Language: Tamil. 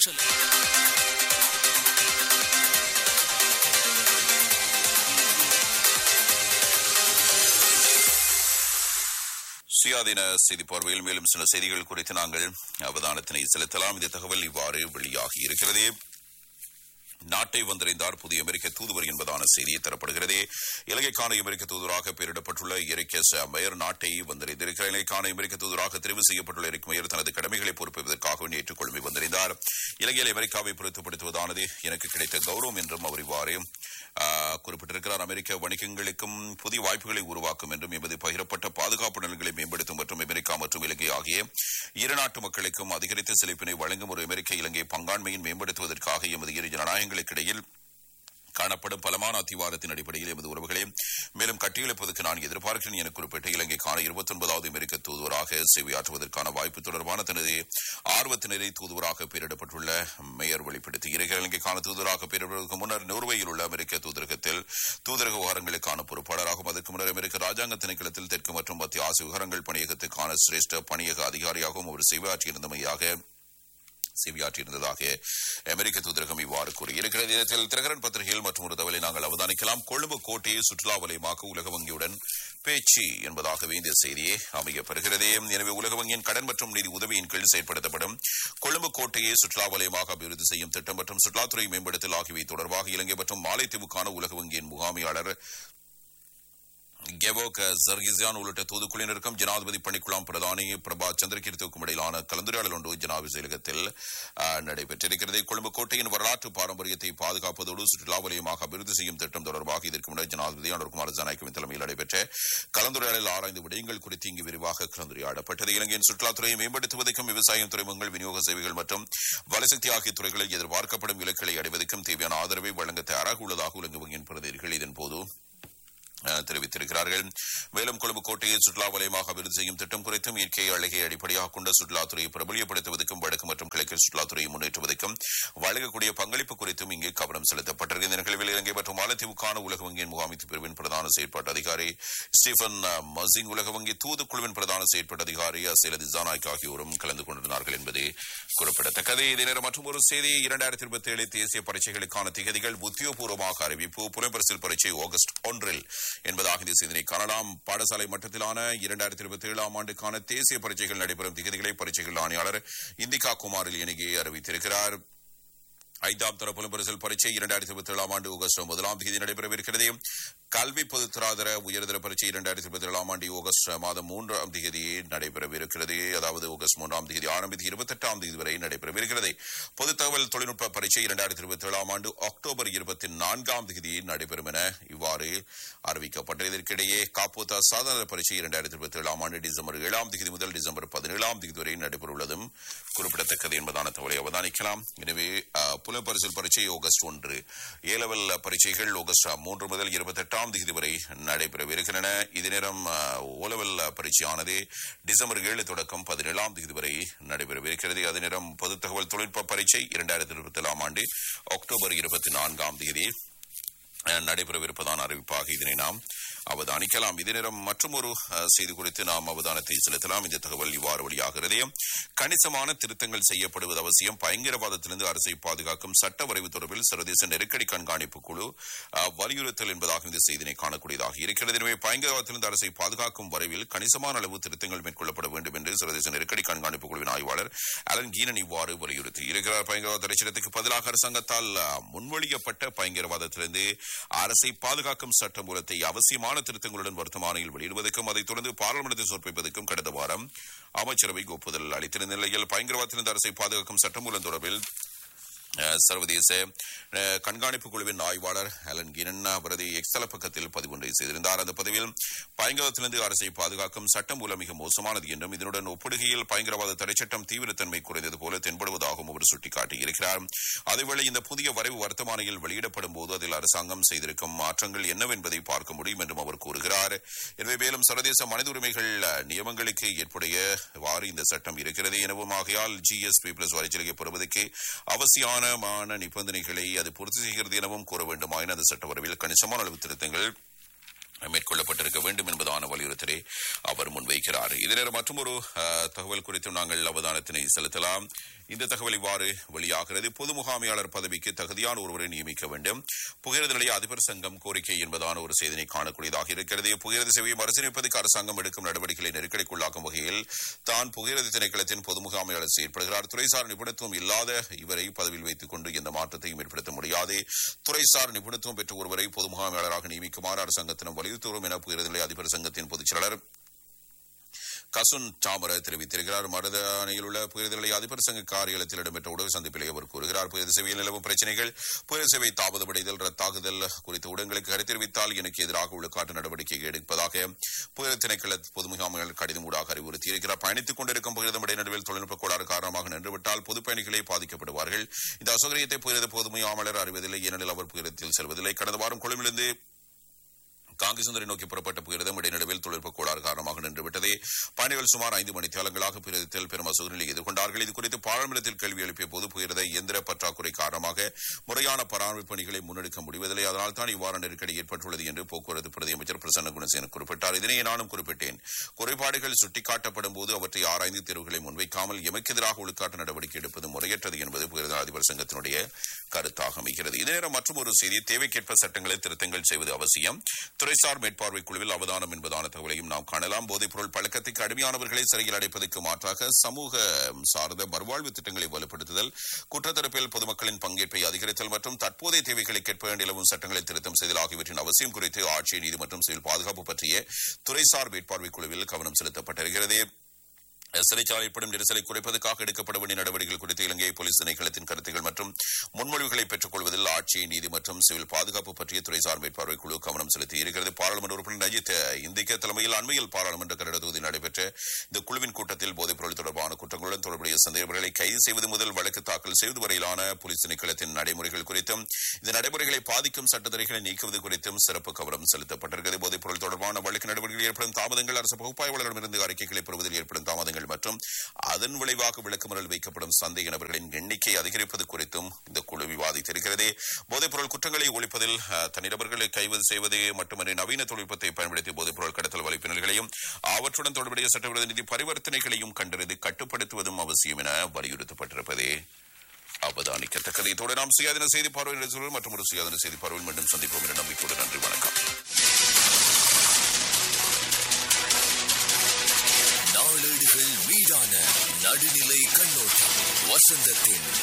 காற்றலை சுயாதீன செய்தி பார்வையில் மேலும் சில செய்திகள் குறித்து நாங்கள் அவதானத்தினை செலுத்தலாம் இந்த தகவல் இவ்வாறு வெளியாகி இருக்கிறது நாட்டை வந்தடைந்தார் புதிய அமெரிக்க தூதுவர் என்பதான செய்தி தரப்படுகிறது இலங்கைக்கான அமெரிக்க தூதுவராக பெயரிடப்பட்டுள்ள எரிக் எஸ் மேயர் நாட்டை வந்தடைந்திருக்கிறார் இலங்கைக்கான அமெரிக்க தூதுவராக தெரிவு செய்யப்பட்டுள்ள எரிக் மேயர் தனது கடமைகளை பொறுப்பதற்காக நேற்று கொள்கை வந்தடைந்தார் இலங்கையில் அமெரிக்காவை பொருத்தப்படுத்துவதானது எனக்கு கிடைத்த கௌரவம் என்றும் அவர் இவ்வாறு ஆ, குறிப்பிட்டிருக்கிறார் அமெரிக்க வணிகங்களுக்கும் புதிய வாய்ப்புகளை உருவாக்கும் என்றும் எமது பகிரப்பட்ட பாதுகாப்பு நலன்களை மேம்படுத்தும் மற்றும் அமெரிக்கா மற்றும் இலங்கை ஆகிய இரு நாட்டு மக்களுக்கும் அதிகரித்த செழிப்பினை வழங்கும் ஒரு அமெரிக்க இலங்கை பங்காண்மையின் மேம்படுத்துவதற்காக எமது இரு ஜனநாயகங்களுக்கு இடையில் காணப்படும் பலமான அத்திவாரத்தின் அடிப்படையில் எமது உறவுகளை மேலும் கட்டியெழுப்பதற்கு நான் எதிர்பார்க்கிறேன் என குறிப்பிட்ட இலங்கைக்கான இருபத்தி ஒன்பதாவது அமெரிக்க தூதுவராக சேவையாற்றுவதற்கான வாய்ப்பு தொடர்பான தனது ஆர்வத்தினரை தூதுவராக பெயரிடப்பட்டுள்ள மேயர் வெளிப்படுத்தியிருக்கிறார் இலங்கைக்கான தூதுவராக பெயரிடுவதற்கு முன்னர் நோர்வேயில் உள்ள அமெரிக்க தூதரகத்தில் தூதரக விவகாரங்களுக்கான பொறுப்பாளராகவும் அதற்கு முன்னர் அமெரிக்க ராஜாங்க திணைக்களத்தில் தெற்கு மற்றும் மத்திய ஆசிய விவகாரங்கள் பணியகத்துக்கான சிரேஷ்ட பணியக அதிகாரியாகவும் அவர் சேவையாற்றியிருந்தமையாக சேவையாற்றியிருந்ததாக அமெரிக்க தூதரகம் இவ்வாறு கூறியிருக்கிறது நேரத்தில் திரகரன் பத்திரிகையில் மற்றும் ஒரு தகவலை நாங்கள் அவதானிக்கலாம் கொழும்பு கோட்டையை சுற்றுலா வலயமாக்க உலக வங்கியுடன் பேச்சு என்பதாகவே இந்த செய்தியே அமையப்பெறுகிறது எனவே உலக வங்கியின் கடன் மற்றும் நிதி உதவியின் கீழ் செயல்படுத்தப்படும் கொழும்பு கோட்டையை சுற்றுலா வலயமாக அபிவிருத்தி செய்யும் திட்டம் மற்றும் சுற்றுலாத்துறை மேம்படுத்தல் ஆகியவை தொடர்பாக இலங்கை மற்றும் மாலைத்தீவுக்கான உலக வங்கியின் முகாமையாளர் கெவோக் ஜர்கிசியான் உள்ளிட்ட தூதுக்குழுவினருக்கும் ஜனாதிபதி பணிக்குழாம் பிரதானி பிரபா சந்திரகீர்த்திக்கும் இடையிலான கலந்துரையாடல் ஒன்று ஜனாதிபதி செயலகத்தில் ஆ, நடைபெற்றிருக்கிறது கொழும்பு கோட்டையின் வரலாற்று பாரம்பரியத்தை பாதுகாப்பதோடு சுற்றுலா வலயமாக அபிவிருத்தி செய்யும் திட்டம் தொடர்பாக இதற்கு முன்னர் ஜனாதிபதி அனுர்குமார் ஜனாய்க்கவின் தலைமையில் நடைபெற்ற கலந்துரையாடலில் ஆராய்ந்து விடயங்கள் குறித்து இங்கு விரிவாக கலந்துரையாடப்பட்டது இலங்கையின் சுற்றுலாத்துறையை மேம்படுத்துவதற்கும் விவசாயம் துறைமுகங்கள் விநியோக சேவைகள் மற்றும் வலசக்தி ஆகிய துறைகளில் எதிர்பார்க்கப்படும் இலக்குகளை அடைவதற்கும் தேவையான ஆதரவை வழங்க தயாராக உள்ளதாக உலக வங்கியின் பிரதிநிதிகள் இதன்போது அஹ், தெரிவித்திருக்கிறார்கள் மேலும் கொழும்பு கோட்டையை சுற்றுலா வலயமாக அபிவிருத்தி செய்யும் திட்டம் குறித்தும் இயற்கை அழகை அடிப்படையாக கொண்ட சுற்றுலாத்துறையை பிரபலியப்படுத்துவதற்கும் வடக்கு மற்றும் கிழக்கு சுற்றுலாத்துறையை முன்னேற்றுவதற்கும் வழங்கக்கூடிய பங்களிப்பு குறித்தும் இங்கு கவனம் செலுத்தப்பட்டிருக்கு இந்த நிகழ்வில் இலங்கை மற்றும் மாலத்தீவுக்கான உலக வங்கியின் முகாமைத்து பிரிவின் பிரதான செயற்பாட்டு அதிகாரி ஸ்டீபன் அஹ், மசிங் உலக வங்கி தூதுக்குழுவின் பிரதான செயற்பாட்டு அதிகாரி அசேல திசானாய்க் ஆகியோரும் கலந்து கொண்டிருந்தார்கள் என்பது குறிப்பிடத்தக்கது இதே நேரம் மற்றும் ஒரு செய்தி இரண்டாயிரத்தி இருபத்தி ஏழு தேசிய பரீட்சைகளுக்கான திகதிகள் உத்தியோகபூர்வமாக அறிவிப்பு புலம்பரிசில் பரீட்சை ஆகஸ்ட் ஒன்றில் என்பதாக இந்த செய்தியை காணலாம் பாடசாலை மட்டத்திலான இரண்டாயிரத்தி இருபத்தி ஏழாம் ஆண்டுக்கான தேசிய பரீட்சைகள் நடைபெறும் திகதிகளை பரீட்சைகள் ஆணையாளர் இந்திகா குமாரில் இணைகே அறிவித்திருக்கிறார் ஐந்தாம் தர புலம்பரிசல் பரீட்சை இரண்டாயிரத்தி இருபத்தி ஏழாம் ஆண்டு ஆகஸ்ட் முதலாம் தேதி நடைபெறவிருக்கிறது கல்வி பொதுத்தராதர உயர்தர பரீட்சை இரண்டாயிரத்தி இருபத்தி ஏழாம் ஆண்டு ஆகஸ்ட் மாதம் மூன்றாம் தேதி நடைபெறவிருக்கிறது அதாவது ஆகஸ்ட் மூன்றாம் தேதி ஆரம்பித்து இருபத்தி எட்டாம் தேதி வரை நடைபெறவிருக்கிறது பொது தகவல் தொழில்நுட்ப பரீட்சை இரண்டாயிரத்தி இருபத்தி ஏழாம் ஆண்டு அக்டோபர் இருபத்தி நான்காம் தேதி நடைபெறும் என இவ்வாறு அறிவிக்கப்பட்டது இதற்கிடையே காப்போத்தா சாதாரண பரீட்சை இரண்டாயிரத்தி இருபத்தி ஏழாம் ஆண்டு டிசம்பர் ஏழாம் தேதி முதல் டிசம்பர் பதினேழாம் தேதி வரை நடைபெறவுள்ளதும் குறிப்பிடத்தக்கது என்பதான தகவலை அவதானிக்கலாம் எனவே அஹ், புலப்பரிசில் பரீட்சை ஆகஸ்ட் ஒன்று ஏ லெவல் பரீட்சைகள் ஆகஸ்ட் மூன்று முதல் இருபத்தி எட்டாம் தேதி வரை நடைபெறவிருக்கின்றன இதே நேரம் ஓ லெவல் பரீட்சையானது டிசம்பர் ஏழு தொடக்கம் பதினேழாம் தேதி வரை நடைபெறவிருக்கிறது அதே நேரம் பொது தகவல் தொழில்நுட்ப பரீட்சை இரண்டாயிரத்தி இருபத்தி ஏழாம் ஆண்டு அக்டோபர் இருபத்தி நான்காம் தேதி அஹ், நடைபெறவிருப்பதான அறிவிப்பாக இதனை நாம் அவதானிக்கலாம் இதே நேரம் மற்றும் ஒரு செய்தி குறித்து நாம் அவதானத்தை செலுத்தலாம் இந்த தகவல் இவ்வாறு வெளியாகிறது கணிசமான திருத்தங்கள் செய்யப்படுவது அவசியம் பயங்கரவாதத்திலிருந்து அரசை பாதுகாக்கும் சட்ட வரைவு தொடர்பில் சர்வதேச நெருக்கடி கண்காணிப்பு குழு அஹ், வலியுறுத்தல் என்பதாக இந்த செய்தினை காணக்கூடியதாக இருக்கிறது எனவே பயங்கரவாதத்திலிருந்து அரசை பாதுகாக்கும் வரைவில் கணிசமான அளவு திருத்தங்கள் மேற்கொள்ளப்பட வேண்டும் என்று சர்வதேச நெருக்கடி கண்காணிப்பு குழுவின் ஆய்வாளர் அலன் கீனன் இவ்வாறு வலியுறுத்தி இருக்கிறார் பயங்கரவாத தடைச்சட்டத்துக்கு பதிலாக அரசாங்கத்தால் அஹ், முன்மொழியப்பட்ட பயங்கரவாதத்திலிருந்து அரசை பாதுகாக்கும் சட்ட மூலத்தை அவசியமான திருத்தங்களுடன் வர்த்தமானியில் வெளியிடுவதற்கும் அதைத் தொடர்ந்து பாராளுமன்றத்தில் சமர்ப்பிப்பதற்கும் கடந்த வாரம் அமைச்சரவைக்கு ஒப்புதல் அளித்திருந்த நிலையில் பயங்கரவாதத்திலிருந்து அரசை பாதுகாக்கும் சட்டமூலம் தொடர்பில் அஹ், சர்வதேச அஹ், கண்காணிப்பு குழுவின் ஆய்வாளர் அலன் கிரன் அவரது எக்ஸ்தல பக்கத்தில் பதிவொன்றை செய்திருந்தார் அந்த பதிவில் பயங்கரவாதத்திலிருந்து அரசை பாதுகாக்கும் சட்டம் மூலம் மிக மோசமானது என்றும் இதனுடன் ஒப்பிடுகையில் பயங்கரவாத தடைச்சட்டம் தீவிரத்தன்மை குறைந்தது போல தென்படுவதாகவும் அவர் சுட்டிக்காட்டியிருக்கிறார் அதேவேளை இந்த புதிய வரைவு வர்த்தமானியில் வெளியிடப்படும் போது அதில் அரசாங்கம் செய்திருக்கும் மாற்றங்கள் என்னவென்பதை பார்க்க முடியும் என்றும் அவர் கூறுகிறார் எனவே மேலும் சர்வதேச மனித உரிமைகள் அஹ், நியமங்களுக்கு ஏற்புடையவாறு இந்த சட்டம் இருக்கிறது எனவும் ஆகையால் ஜிஎஸ்பி பிளஸ் வரிச்சலுகை பெறுவதற்கு அவசியமான நிபந்தனைகளை அது பூர்த்தி செய்கிறது எனவும் கூற வேண்டுமாயின் அந்த சட்ட வரவில் கணிசமான அளவு திருத்தங்கள் மேற்கொள்ளப்பட்டிருக்க வேண்டும் என்பதான வலியுறுத்தலை அவர் முன்வைக்கிறார் இதர மற்றும் ஒரு தகவல் குறித்து நாங்கள் அவதானத்தினை செலுத்தலாம் இந்த தகவல் இவ்வாறு வெளியாகிறது பொது முகாமையாளர் பதவிக்கு தகுதியான ஒருவரை நியமிக்க வேண்டும் புகையிரத நிலைய அதிபர் சங்கம் கோரிக்கை என்பதான ஒரு செய்தினை காணக்கூடியதாக இருக்கிறது புகையிரத சேவையை மறுசீரமைப்பதற்கு அரசாங்கம் எடுக்கும் நடவடிக்கைகளை நெருக்கடிக்குள்ளாக்கும் வகையில் தான் புகையிரத திணைக்களத்தின் பொது முகாமையாளர் செயற்படுகிறார் துறைசார் நிபுணத்துவம் இல்லாத இவரை பதவியில் வைத்துக் கொண்டு எந்த மாற்றத்தையும் ஏற்படுத்த முடியாது துறைசார் நிபுணத்துவம் பெற்ற ஒருவரை பொது முகாமையாளராக நியமிக்குமாறு அரசாங்கத்திடம் வலியுறுத்துவோம் என புகையிரத நிலைய அதிபர் சங்கத்தின் பொதுச் செயலாளர் கசுன் தாமர தெரிவித்திருக்கிறார் மருதானையில் உள்ள புயல் நிலைய அதிபர் சங்க காரியாலயத்தில் இடம்பெற்ற உடல் சந்திப்பிலே அவர் கூறுகிறார் புயல் சேவையில் நிலவும் பிரச்சனைகள் புயல் சேவை தாமதமடைதல் ரத்தாகுதல் குறித்த உடங்களுக்கு கருத்து தெரிவித்தால் எனக்கு எதிராக உள்ள காட்டு நடவடிக்கை எடுப்பதாக புயல் திணைக்கள பொது முகாம்கள் கடிதம் ஊடாக அறிவுறுத்தியிருக்கிறார் பயணித்துக் கொண்டிருக்கும் புயலம் இடைநடுவில் தொழில்நுட்ப கோளாறு காரணமாக நின்றுவிட்டால் பொது பயணிகளே பாதிக்கப்படுவார்கள் இந்த அசௌகரியத்தை புயலது பொது முகாமலர் அறிவதில்லை ஏனெனில் அவர் புயலத்தில் செல்வதில்லை கடந்த வாரம் கொழும்பிலிருந்து காங்கிசுந்தரை நோக்கி புறப்பட்ட புயலிடம் இடைநடுவில் தொழில்நுட்ப கோளாறு காரணமாக நின்றுவிட்டது பயணிகள் சுமார் ஐந்து மணித்தியாலங்களாக புயலத்தில் பெரும் அசூழ்நிலை எதிர்கொண்டார்கள் இது குறித்து பாராளுமன்றத்தில் கேள்வி எழுப்பிய போது புயலத இயந்திர பற்றாக்குறை காரணமாக முறையான பராமரிப்பு பணிகளை முன்னெடுக்க முடிவதில்லை அதனால் தான் இவ்வாறு நெருக்கடி ஏற்பட்டுள்ளது என்று போக்குவரத்து பிரதி அமைச்சர் பிரசன்ன குணசேன குறிப்பிட்டார் இதனை நானும் குறிப்பிட்டேன் குறைபாடுகள் சுட்டிக்காட்டப்படும் போது அவற்றை ஆராய்ந்து தேர்வுகளை முன்வைக்காமல் எமக்கு எதிராக ஒழுக்காட்டு நடவடிக்கை எடுப்பது முறையற்றது என்பது புயலத அதிபர் சங்கத்தினுடைய கருத்தாக அமைகிறது இதே நேரம் மற்றும் ஒரு செய்தி தேவைக்கேற்ப சட்டங்களை திருத்தங்கள் செய்வது அவசியம் துறைசார் மேற்பார்வை குழுவில் அவதானம் என்பதான தகவலையும் நாம் காணலாம் போதைப்பொருள் பழக்கத்துக்கு அடிமையானவர்களை சிறையில் அடைப்பதற்கு மாற்றாக சமூக சார்ந்த மறுவாழ்வு திட்டங்களை வலுப்படுத்துதல் குற்றத்தரப்பில் பொதுமக்களின் பங்கேற்பை அதிகரித்தல் மற்றும் தற்போதைய தேவைகளை கேட்ப நிலவும் சட்டங்களை திருத்தம் செய்தல் ஆகியவற்றின் அவசியம் குறித்து ஆட்சி நீதி மற்றும் சிவில் பாதுகாப்பு பற்றிய துறைசார் மேற்பார்வை குழுவில் கவனம் செலுத்தப்பட்டிருக்கிறது சிறைச்சாலை ஏற்படும் நெரிசலை குறைப்பதற்காக எடுக்கப்பட வேண்டிய நடவடிக்கைகள் குறித்து இலங்கை போலீஸ் திணைக்களத்தின் கருத்துக்கள் மற்றும் முன்மொழிவுகளை பெற்றுக் கொள்வதில் ஆட்சி நீதி மற்றும் சிவில் பாதுகாப்பு பற்றிய துறைசார் மேற்பார்வை குழு கவனம் செலுத்தி இருக்கிறது பாராளுமன்ற உறுப்பினர் அஜித் இந்திக்க தலைமையில் அண்மையில் பாராளுமன்ற கட்டிட தொகுதியில் நடைபெற்ற இந்த குழுவின் கூட்டத்தில் போதைப் பொருள் தொடர்பான குற்றங்களுடன் தொடர்புடைய சந்தேகங்களை கைது செய்வது முதல் வழக்கு தாக்கல் செய்வது வரையிலான போலீஸ் திணைக்களத்தின் நடைமுறைகள் குறித்தும் இந்த நடைமுறைகளை பாதிக்கும் சட்டத்தரைகளை நீக்குவது குறித்தும் சிறப்பு கவனம் செலுத்தப்பட்டிருக்கிறது போதைப் பொருள் தொடர்பான வழக்கு நடவடிக்கைகளில் ஏற்படும் தாமதங்கள் அரசு பகுப்பாய்வாளரிடமிருந்து அறிக்கைகளை பெறுவதில் ஏற்படும் தாமதங்கள் மற்றும் அதன் விளைவாக விளக்குமறல் வைக்கப்படும் சந்தேக நபர்களின் எண்ணிக்கை அதிகரிப்பது குறித்தும் இந்த குழு விவாதித்திருக்கிறது போதைப்பொருள் குற்றங்களை ஒழிப்பதில் தனிநபர்களை கைது செய்வது மட்டுமன்றி நவீன தொழில்நுட்பத்தை பயன்படுத்தி போதைப்பொருள் கடத்தல் வலைப்பினர்களையும் அவற்றுடன் தொடர்புடைய சட்டவிரோத நிதி பரிவர்த்தனைகளையும் கண்டறிந்து கட்டுப்படுத்துவதும் அவசியம் என வலியுறுத்தப்பட்டிருப்பதே அவதானிக்கத்தக்கது இதோடு நாம் சுயாதீன செய்தி பார்வையில் மற்றும் ஒரு சுயாதீன செய்தி பார்வையில் மீண்டும் சந்திப்போம் என நம்பிக்கையோடு நன்றி வணக்கம் நாளேடுகள் மீதான நடுநிலை கண்ணோட்டம் வசந்தத்தின்